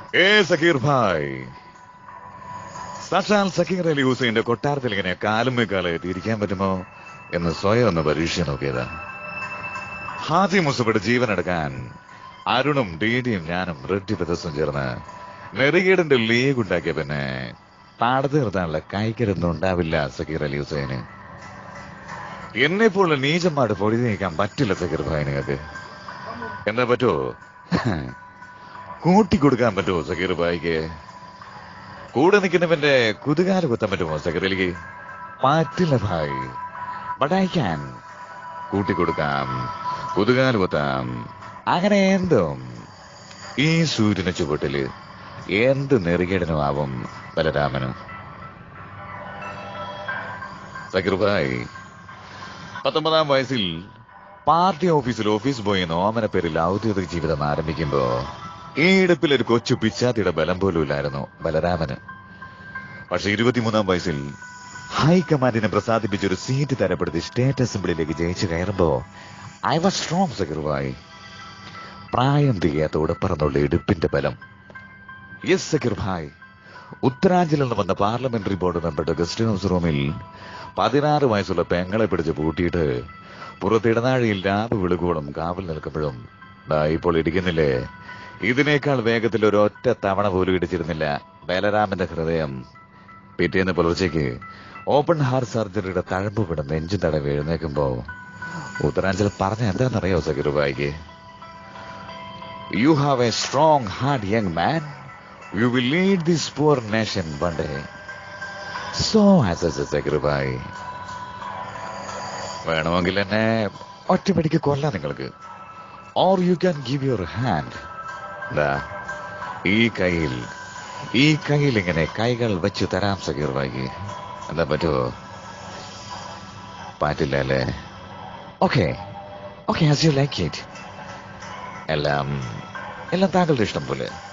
ഏ സക്കീർ ഭായ് സാക്ഷാൽ സക്കീർ അലി ഹുസൈന്റെ കൊട്ടാരത്തിൽ ഇങ്ങനെ കാലുമേ കാലായിട്ട് ഇരിക്കാൻ പറ്റുമോ എന്ന് സ്വയം ഒന്ന് പരീക്ഷ നോക്കിയതാ ഹാജി മുസഫയുടെ ജീവനെടുക്കാൻ അരുണും ഡീഡിയും ഞാനും റെഡ്ഡി ബ്രദേഴ്സും ചേർന്ന് നെറികേടിന്റെ ലീഗ് ഉണ്ടാക്കിയ പിന്നെ പാടത്ത് നിർത്താനുള്ള കൈക്കരൊന്നും ഉണ്ടാവില്ല സക്കീർ അലി ഹുസൈന് എന്നെ പോലെ നീചന്മാരുടെ പൊടി നീക്കാൻ പറ്റില്ല സക്കീർ ഭായ് നിങ്ങൾക്ക് എന്താ പറ്റുമോ കൂട്ടിക്കൊടുക്കാൻ പറ്റുമോ സക്കീർ ഭായിക്ക് കൂടെ നിൽക്കുന്നവന്റെ കുതുകാല് കുത്താൻ പറ്റുമോ സക്കീറിലേക്ക് പറ്റില്ല ഭായ് ബട്ട് ഐ ക്യാൻ കൂട്ടിക്കൊടുക്കാം കുതുകാല് കുത്താം അങ്ങനെ എന്തും ഈ സൂര്യന് ചുവട്ടില് എന്ത് നെറുകേടനും ആവും ബലരാമനും സക്കീർ ഭായ് പത്തൊമ്പതാം വയസ്സിൽ പാർട്ടി ഓഫീസിൽ ഓഫീസ് ബോയ് എന്ന ഓമന പേരിൽ ഔദ്യോഗിക ജീവിതം ആരംഭിക്കുമ്പോ ഈ ഇടുപ്പിൽ ഒരു കൊച്ചു പിച്ചാത്തിയുടെ ബലം പോലും ഇല്ലായിരുന്നു ബലരാമന് പക്ഷെ ഇരുപത്തിമൂന്നാം വയസ്സിൽ ഹൈക്കമാൻഡിനെ പ്രസാദിപ്പിച്ച ഒരു സീറ്റ് തരപ്പെടുത്തി സ്റ്റേറ്റ് അസംബ്ലിയിലേക്ക് ജയിച്ചു കയറുമ്പോ ഐ വാസ് സ്ട്രോങ് സക്കിർവായി പ്രായം തികയാത്തോടെ പറന്നുള്ള ഇടുപ്പിന്റെ ബലം യെസ് സക്കിർ ഭായ് ഉത്തരാഞ്ചലിൽ നിന്ന് വന്ന പാർലമെന്ററി ബോർഡ് മെമ്പറുടെ ഗസ്റ്റ് ഹൗസ് റൂമിൽ പതിനാറ് വയസ്സുള്ള പെങ്ങളെ പിടിച്ച് പൂട്ടിയിട്ട് പുറത്തിടനാഴിയിൽ രാവ് വിളുകോളം കാവൽ നിൽക്കുമ്പോഴും ദാ ഇപ്പോൾ ഇടിക്കുന്നില്ലേ ഇതിനേക്കാൾ വേഗത്തിൽ ഒരു ഒറ്റ തവണ പോലും ഇടിച്ചിരുന്നില്ല ബലരാമന്റെ ഹൃദയം പിറ്റേന്ന് പുലർച്ചയ്ക്ക് ഓപ്പൺ ഹാർട്ട് സർജറിയുടെ തഴമ്പ് വിട നെഞ്ചു തടവ് എഴുന്നേക്കുമ്പോ ഉത്തരാഞ്ചൽ പറഞ്ഞ എന്താണെന്നറിയോ സകിറുബായിക്ക് you have a strong heart young man you will lead this poor nation one day so as a Sakirubai വേണമെങ്കിൽ എന്നെ ഒറ്റപ്പടിക്ക് കൊല്ലാം നിങ്ങൾക്ക് or you can give your hand ദാ ഈ കയ്യിൽ ഈ കയ്യിൽ ഇങ്ങനെ കൈകൾ വെച്ച് തരാം സക്കീർ ഭായിക്ക് എന്താ പറ്റുമോ പറ്റില്ല അല്ലേ okay okay as you like it എല്ലാം എല്ലാം താങ്കളുടെ ഇഷ്ടം പോലെ